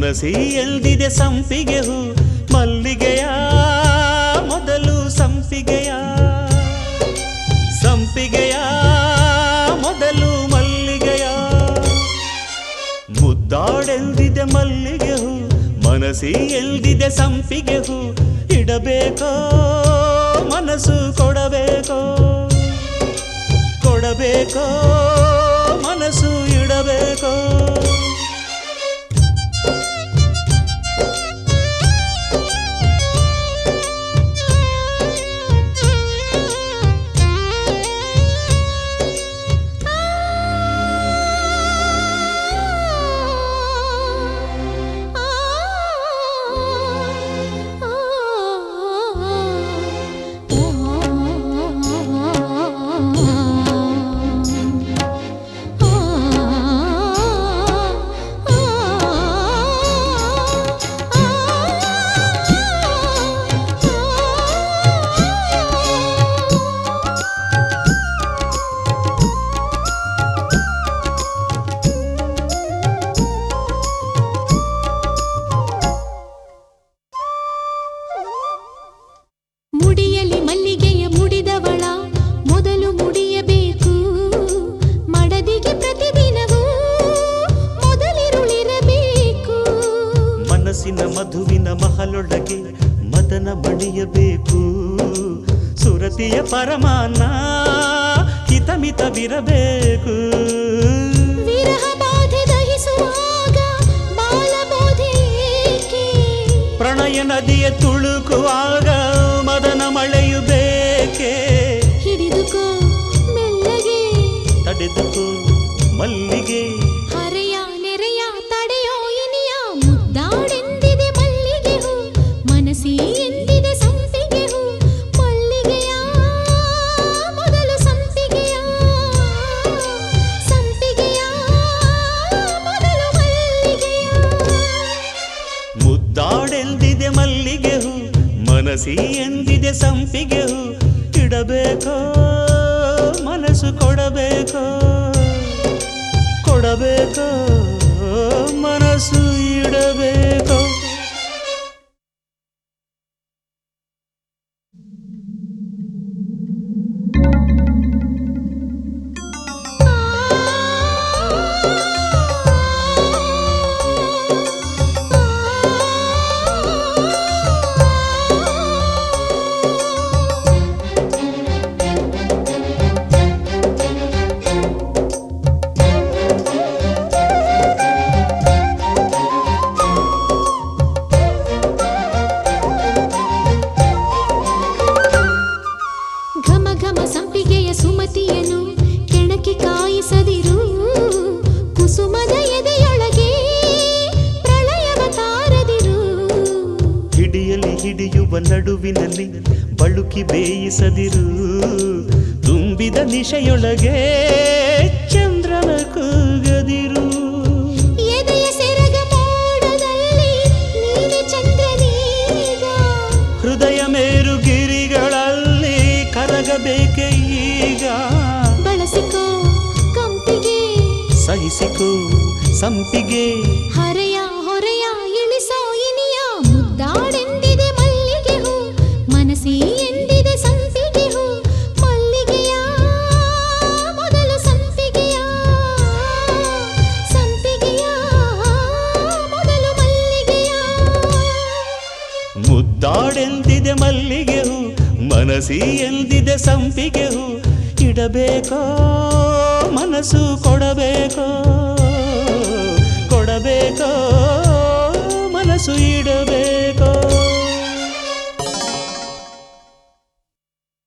ಮನಸಿ ಎಲ್ದಿದೆ ಸಂಪಿಗೆ ಹೂ ಮಲ್ಲಿಗೆಯ ಮೊದಲು ಸಂಪಿಗೆಯ ಸಂಪಿಗೆಯ ಮೊದಲು ಮಲ್ಲಿಗೆಯ ಮುದ್ದಾಡೆಲ್ದಿದೆ ಮಲ್ಲಿಗೆ ಹೂ ಮನಸಿ ಎಲ್ದಿದೆ ಸಂಪಿಗೆ ಹೂ ಇಡಬೇಕೋ ಮನಸ್ಸು ಕೊಡಬೇಕೋ ಕೊಡಬೇಕೋ ಮನಸ್ಸು ಇಡಬೇಕೋ ಮುಡಿಯಲಿ ಮಲ್ಲಿಗೆಯ ಮುಡಿದವಳ ಮೊದಲು ಮುಡಿಯಬೇಕು ಮಡದಿಗೆ ಪ್ರತಿದಿನವೂ ಮೊದಲಿರುಳಿರಬೇಕು ಮನಸ್ಸಿನ ಮಧುವಿನ ಮಹಲೊಳಗೆ ಮದನ ಮಣಿಯಬೇಕು ಸುರತಿಯ ಪರಮಾನ ಹಿತಮಿತವಿರಬೇಕು ವಿರಹ ಬಾಧೆ ದಹಿಸುವಾಗ ಬಾಲಬೋಧೆ ಏಕೆ? ಪ್ರಣಯ ನದಿಯ ತುಳುಕುವಾಗ ಮದನ ಮಳೆಯು ಬೇಕೆ ಹಿಡಿದುಕೋ ಮೆಲ್ಲಗೆ ತಡೆದುಕೋ ಮಲ್ಲಿಗೆ ಹರೆಯ ನೆರೆಯ ತಡೆಯೋ ಇನಿಯ ಮುದ್ದಾಡೆಂದಿದೆ ಮಲ್ಲಿಗೆ ಹೂ ಮನಸಿ ಎಂದಿದೆ ಸಂಪಿಗೆ ಹೂ ಮಲ್ಲಿಗೆಯ ಮೊದಲು ಸಂಪಿಗೆಯ ಸಂಪಿಗೆಯ ಮೊದಲು ಮಲ್ಲಿಗೆಯ ಮುದ್ದಾಡೆಲ್ದಿದೆ ಮಲ್ಲಿಗೆ ಹೂ ಮನಸಿ ಎಂದಿದೆ ಸಂಪಿಗೆ ಹೂ ಇಡಬೇಕೋ ಮನಸ್ಸು ಕೊಡಬೇಕೋ ಕೊಡಬೇಕೋ ಮನಸ್ಸು ಇಡಬೇಕೋ ಘಮ ಘಮ ಸಂಪಿಗೆಯ ಸುಮತಿಯನು ಕೆಣಕಿ ಕಾಯಿಸದಿರು ಕುಸುಮದ ಎದೆಯೊಳಗೆ ಪ್ರಳಯವ ತಾರದಿರು ಹಿಡಿಯಲಿ ಹಿಡಿಯುವ ನಡುವಿನಲ್ಲಿ ಬಳುಕಿ ಬೇಯಿಸದಿರು ತುಂಬಿದ ನಿಶೆಯೊಳಗೆ ಚಂದ್ರನ ಕೂಗದಿರು ಎದೆಯ ಸೆರಗ ಮೋಡದಲ್ಲಿ ನೀನೆ ಚಂದ್ರನೀಗ ಹೃದಯ ಮೇರು ಗಿರಿಗಳಲ್ಲಿ ಕರಗಬೇಕೆ ಈಗ ಬಳಸಿಕೋ ಕಂಪಿಗೆ ಸಹಿಸಿಕೋ ಸಂಪಿಗೆ ಹರೆಯ ಹೊರೆಯ ಇಳಿಸೋ ಇನಿಯ ಮುದ್ದಾಡೆಂದಿದೆ ಮಲ್ಲಿಗೆ ಹೂ ಮನಸಿ ಎಂದಿದೆ ಸಂಪಿಗೆ ಹೂ ಮಲ್ಲಿಗೆಯ ಮೊದಲು ಸಂಪಿಗೆಯ ಸಂಪಿಗೆಯ ಮೊದಲು ಮಲ್ಲಿಗೆಯ ಮುದ್ದಾಡೆಂದಿದೆ ಮಲ್ಲಿಗೆ ಹೂ ಮನಸಿ ಎಂದಿದೆ ಸಂಪಿಗೆ ಹೂ ಇಡಬೇಕೋ ಮನಸ್ಸು ಕೊಡಬೇಕೋ ಕೊಡಬೇಕೋ ಮನಸ್ಸು ಇಡ